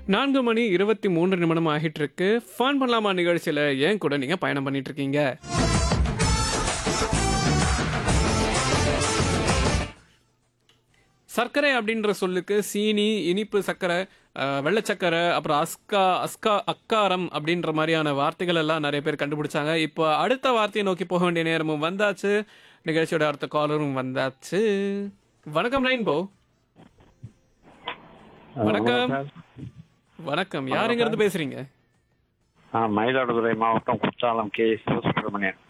நான்கு மணி இருபத்தி மூன்று நிமிடம் ஆகிட்டு இருக்கு ஃபன் பண்ணலாமா நிகழ்ச்சியில ஏன் கூட நீங்க பயணம் பண்ணிட்டு இருக்கீங்க சர்க்கரை அப்படின்ற சொல்லுக்கு சீனி இனிப்பு சர்க்கரை அஹ், வெள்ளை சர்க்கரை அப்புறம் அஸ்கா அஸ்கா அக்காரம் அப்படின்ற மாதிரியான வார்த்தைகள் எல்லாம் நிறைய பேர் கண்டுபிடிச்சாங்க இப்போ அடுத்த வார்த்தையை நோக்கி போக வேண்டிய நேரமும் வந்தாச்சு நிகழ்ச்சியோட அடுத்த காலரும் வந்தாச்சு வணக்கம் ரெயின்போ வணக்கம் வணக்கம் யாருங்கிறது பேசுறீங்க ஆ மயிலாடுதுறை மாவட்டம் குற்றாலம் கே சுப்பிரமணியன்